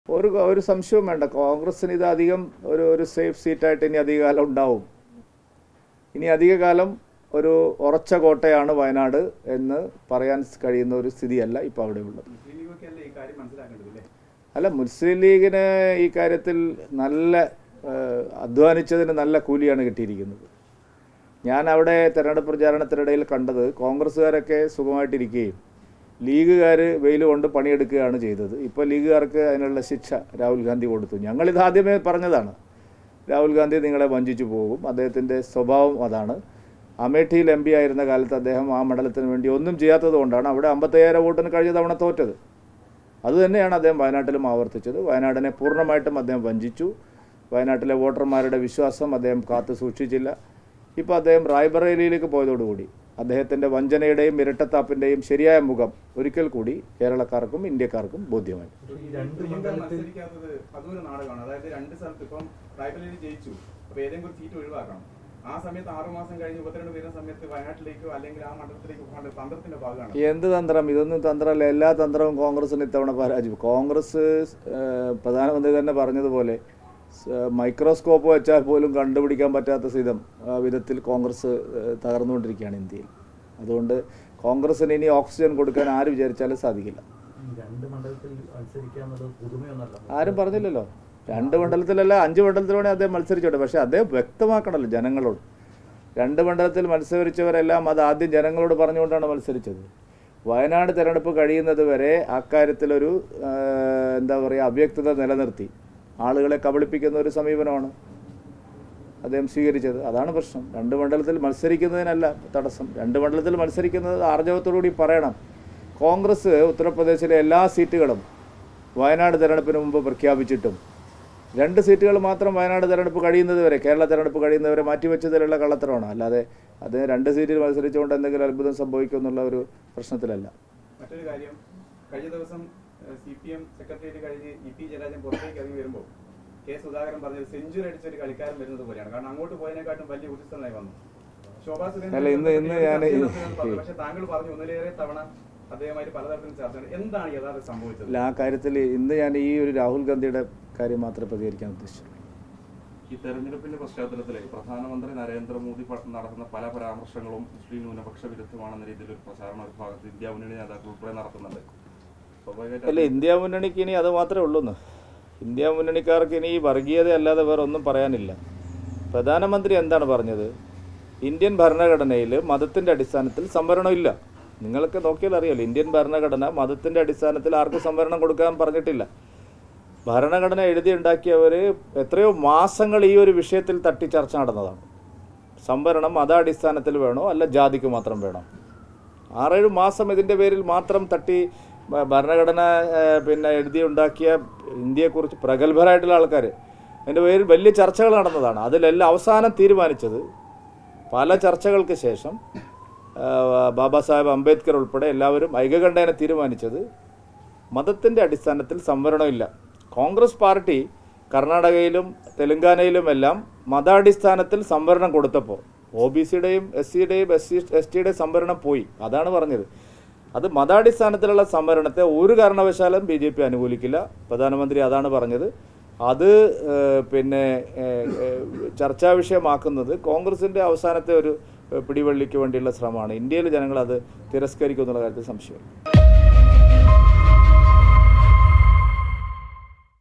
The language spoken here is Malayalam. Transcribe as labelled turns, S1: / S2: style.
S1: ഒരു ഒരു സംശയവും വേണ്ട കോൺഗ്രസിന് ഇത് അധികം ഒരു ഒരു സേഫ് സീറ്റായിട്ട് ഇനി അധികകാലം ഉണ്ടാവും ഇനി അധികകാലം ഒരു ഉറച്ച കോട്ടയാണ് വയനാട് എന്ന് പറയാൻ കഴിയുന്ന ഒരു സ്ഥിതിയല്ല ഇപ്പോൾ അവിടെ ഉള്ളത്
S2: മുസ്ലിം ലീഗൊക്കെയല്ലേ ഈ കാര്യം മനസ്സിലാക്കേണ്ടത് അല്ലേ
S1: അല്ല മുസ്ലിം ലീഗിന് ഈ കാര്യത്തിൽ നല്ല ഏഹ്, അധ്വാനിച്ചതിന് നല്ല കൂലിയാണ് കിട്ടിയിരിക്കുന്നത് ഞാൻ അവിടെ തെരഞ്ഞെടുപ്പ് പ്രചാരണത്തിനിടയിൽ കണ്ടത് കോൺഗ്രസ്സുകാരൊക്കെ സുഖമായിട്ടിരിക്കുകയും ലീഗുകാർ വെയിൽ കൊണ്ട് പണിയെടുക്കുകയാണ് ചെയ്തത് ഇപ്പോൾ ലീഗുകാർക്ക് അതിനുള്ള ശിക്ഷ രാഹുൽ ഗാന്ധി കൊടുത്തു ഞങ്ങളിത് ആദ്യമേ പറഞ്ഞതാണ് രാഹുൽ ഗാന്ധി നിങ്ങളെ വഞ്ചിച്ചു പോകും അദ്ദേഹത്തിൻ്റെ സ്വഭാവം അതാണ് അമേഠിയിൽ എം പി ആയിരുന്ന കാലത്ത് അദ്ദേഹം ആ മണ്ഡലത്തിന് വേണ്ടി ഒന്നും ചെയ്യാത്തത് കൊണ്ടാണ് അവിടെ അമ്പത്തയ്യായിരം വോട്ടിന് കഴിഞ്ഞ തവണ തോറ്റത് അതുതന്നെയാണ് അദ്ദേഹം വയനാട്ടിലും ആവർത്തിച്ചത് വയനാടിനെ പൂർണ്ണമായിട്ടും അദ്ദേഹം വഞ്ചിച്ചു വയനാട്ടിലെ വോട്ടർമാരുടെ വിശ്വാസം അദ്ദേഹം കാത്തു സൂക്ഷിച്ചില്ല ഇപ്പോൾ അദ്ദേഹം റായ്ബറേലിയിലേക്ക് പോയതോടുകൂടി അദ്ദേഹത്തിൻ്റെ വഞ്ചനയുടെയും ഇരട്ടത്താപ്പിൻ്റെയും ശരിയായ മുഖം ഒരിക്കൽ കൂടി കേരളക്കാർക്കും ഇന്ത്യക്കാർക്കും ബോധ്യമായി
S3: ഈ രണ്ട്
S2: പ്രിയങ്ക
S3: മണ്ഡലത്തിൽ
S2: മത്സരിക്കാത്തത് അതും ഒരു നാടകമാണ് അതായത് രണ്ട് സ്ഥലത്ത് ഇപ്പം റായ്ബറേലി ജയിച്ചു അപ്പൊ ഏതെങ്കിലും ഒരു സീറ്റ് ഒഴിവാക്കണം ആ സമയത്ത് ആറു മാസം കഴിഞ്ഞ് ഉപതെരഞ്ഞെടുപ്പ് വരുന്ന സമയത്ത് വയനാട്ടിലേക്കോ അല്ലെങ്കിൽ ആ മണ്ഡലത്തിലേക്കോ പോകേണ്ട തന്ത്രത്തിന്റെ ഭാഗമാണ്
S1: എന്ത് തന്ത്രം ഇതൊന്നും തന്ത്രമല്ല എല്ലാ തന്ത്രവും കോൺഗ്രസിന് ഇത്തവണ പരാജയം കോൺഗ്രസ് ഏഹ്, പ്രധാനമന്ത്രി തന്നെ പറഞ്ഞതുപോലെ സ്- മൈക്രോസ്കോപ്പ് വെച്ചാൽ പോലും കണ്ടുപിടിക്കാൻ പറ്റാത്ത വിധം ആ വിധത്തിൽ കോൺഗ്രസ് ഏഹ്, തകർന്നുകൊണ്ടിരിക്കുകയാണ് ഇന്ത്യയിൽ അതുകൊണ്ട് കോൺഗ്രസിന് ഇനി ഓക്സിജൻ കൊടുക്കാൻ ആര് വിചാരിച്ചാലും സാധിക്കില്ല
S3: ഈ രണ്ട് മണ്ഡലത്തിൽ മത്സരിക്കുക എന്നുള്ളത് പുതുമയൊന്നല്ല
S1: ആരും പറഞ്ഞില്ലല്ലോ രണ്ട് മണ്ഡലത്തിലല്ല അഞ്ച് മണ്ഡലത്തിൽ വേണേൽ അദ്ദേഹം മത്സരിച്ചോട്ടെ പക്ഷേ അദ്ദേഹം വ്യക്തമാക്കണമല്ലോ ജനങ്ങളോട് രണ്ട് മണ്ഡലത്തിൽ മത്സരിച്ചവരെല്ലാം അത് ആദ്യം ജനങ്ങളോട് പറഞ്ഞുകൊണ്ടാണ് മത്സരിച്ചത് വയനാട് തെരഞ്ഞെടുപ്പ് കഴിയുന്നത് വരെ അക്കാര്യത്തിലൊരു ആ, എന്താ പറയുക അവ്യക്തത നിലനിർത്തി ആളുകളെ കബളിപ്പിക്കുന്ന ഒരു സമീപനമാണ് അദ്ദേഹം സ്വീകരിച്ചത് അതാണ് പ്രശ്നം രണ്ട് മണ്ഡലത്തിൽ മത്സരിക്കുന്നതിനല്ല തടസ്സം രണ്ട് മണ്ഡലത്തിൽ മത്സരിക്കുന്നത് ആർജവത്തോടുകൂടി പറയണം കോൺഗ്രസ് ഉത്തർപ്രദേശിലെ എല്ലാ സീറ്റുകളും വയനാട് തെരഞ്ഞെടുപ്പിന് മുമ്പ് പ്രഖ്യാപിച്ചിട്ടും രണ്ട് സീറ്റുകൾ മാത്രം വയനാട് തെരഞ്ഞെടുപ്പ് കഴിയുന്നത് വരെ കേരള തെരഞ്ഞെടുപ്പ് കഴിയുന്നവരെ മാറ്റിവെച്ചതിലുള്ള കള്ളത്തരമാണ് അല്ലാതെ അത് രണ്ട് സീറ്റിൽ മത്സരിച്ചുകൊണ്ട് എന്തെങ്കിലും അത്ഭുതം സംഭവിക്കും എന്നുള്ള ഒരു പ്രശ്നത്തിലല്ല
S2: മറ്റൊരു കാര്യം കഴിഞ്ഞ ദിവസം സി പി എം സെക്രട്ടേറിയറ്റ് കഴിഞ്ഞ് ഇ പി ജയരാജൻ പുറത്തേക്ക് ഇറങ്ങി വരുമ്പോൾ കെ സുധാകരൻ പറഞ്ഞത് സെഞ്ചുറി അടിച്ച ഒരു കളിക്കാരൻ വരുന്നത് പോലെയാണ് കാരണം അങ്ങോട്ട് പോയതിനെക്കാട്ടും വലിയ ഉത്സവമായി വന്നു ശോഭാ സുരേന്ദ്രൻ
S1: അല്ല, ഇന്ന് ഇന്ന് ഞാൻ ഈ-
S2: പറഞ്ഞു. പക്ഷേ താങ്കൾ പറഞ്ഞു ഒന്നിലേറെ തവണ അദ്ദേഹമായിട്ട് പലതരത്തിലും ചർച്ച നടത്തി. എന്താണ് യഥാർത്ഥം സംഭവിച്ചത്
S1: അല്ല ആ കാര്യത്തിൽ ഇന്ന് ഞാൻ ഈ ഒരു രാഹുൽ ഗാന്ധിയുടെ കാര്യം മാത്രമേ പ്രതികരിക്കാൻ ഉദ്ദേശിച്ചു
S4: ഈ തെരഞ്ഞെടുപ്പിന്റെ പശ്ചാത്തലത്തിൽ പ്രധാനമന്ത്രി നരേന്ദ്രമോദി പ- നടത്തുന്ന പല പരാമർശങ്ങളും മുസ്ലിം ന്യൂനപക്ഷ വിരുദ്ധമാണെന്ന രീതിയിൽ ഒരു പ്രചാരണം ഒരു ഭാഗത്ത് ഇന്ത്യ മുന്നണി നേതാക്കൾ ഉൾപ്പെടെ നടത്തുന്നുണ്ട് സ്വാഭാവികമായിട്ടും
S1: അല്ല ഇന്ത്യ മുന്നണിക്ക് ഇനി അത് മാത്രമേ ഉള്ളൂന്ന് ഇന്ത്യ മുന്നണിക്കാർക്ക് ഇനി ഈ വർഗീയത അല്ലാതെ വേറെ ഒന്നും പറയാനില്ല പ്രധാനമന്ത്രി എന്താണ് പറഞ്ഞത് ഇന്ത്യൻ ഭരണഘടനയിൽ മതത്തിൻ്റെ അടിസ്ഥാനത്തിൽ സംവരണം ഇല്ല നിങ്ങൾക്ക് നോക്കിയാൽ അറിയാലോ ഇന്ത്യൻ ഭരണഘടന മതത്തിൻ്റെ അടിസ്ഥാനത്തിൽ ആർക്കും സംവരണം കൊടുക്കാൻ പറഞ്ഞിട്ടില്ല ഭരണഘടന എഴുതിയുണ്ടാക്കിയവർ എത്രയോ മാസങ്ങൾ ഈ ഒരു വിഷയത്തിൽ തട്ടി ചർച്ച നടന്നതാണ് സംവരണം മതാടിസ്ഥാനത്തിൽ വേണോ അല്ല ജാതിക്ക് മാത്രം വേണോ ആറേഴ് മാസം ഇതിൻ്റെ പേരിൽ മാത്രം തട്ടി ഭ- ഭരണഘടന ഏഹ്, പിന്നെ എഴുതി ഉണ്ടാക്കിയ ഇന്ത്യയെക്കുറിച്ച് പ്രഗത്ഭരായിട്ടുള്ള ആൾക്കാർ അതിൻ്റെ പേരിൽ വലിയ ചർച്ചകൾ നടന്നതാണ് അതിലെല്ലാം അവസാനം തീരുമാനിച്ചത് പല ചർച്ചകൾക്ക് ശേഷം ഏഹ്, ബാബാ സാഹേബ് അംബേദ്കർ ഉൾപ്പെടെ എല്ലാവരും ഐകകണ്ഠേന തീരുമാനിച്ചത് മതത്തിൻ്റെ അടിസ്ഥാനത്തിൽ സംവരണമില്ല കോൺഗ്രസ് പാർട്ടി കർണാടകയിലും തെലങ്കാനയിലുമെല്ലാം മതാടിസ്ഥാനത്തിൽ സംവരണം കൊടുത്തപ്പോൾ ഒ ബി സിയുടെയും എസ് സിയുടെയും എസ് സി എസ് ടിയുടെയും സംവരണം പോയി അതാണ് പറഞ്ഞത് അത് മതാടിസ്ഥാനത്തിലുള്ള സംവരണത്തെ ഒരു കാരണവശാലും ബി ജെ പി അനുകൂലിക്കില്ല പ്രധാനമന്ത്രി അതാണ് പറഞ്ഞത് അത് ഏഹ്, പിന്നെ ഏഹ്, ഏഹ്, ചർച്ചാ വിഷയമാക്കുന്നത് കോൺഗ്രസിൻ്റെ അവസാനത്തെ ഒരു ഏഹ്, പിടിവള്ളിക്ക് വേണ്ടിയുള്ള ശ്രമമാണ് ഇന്ത്യയിലെ ജനങ്ങൾ അത് തിരസ്കരിക്കും എന്നുള്ള കാര്യത്തിൽ സംശയമില്ല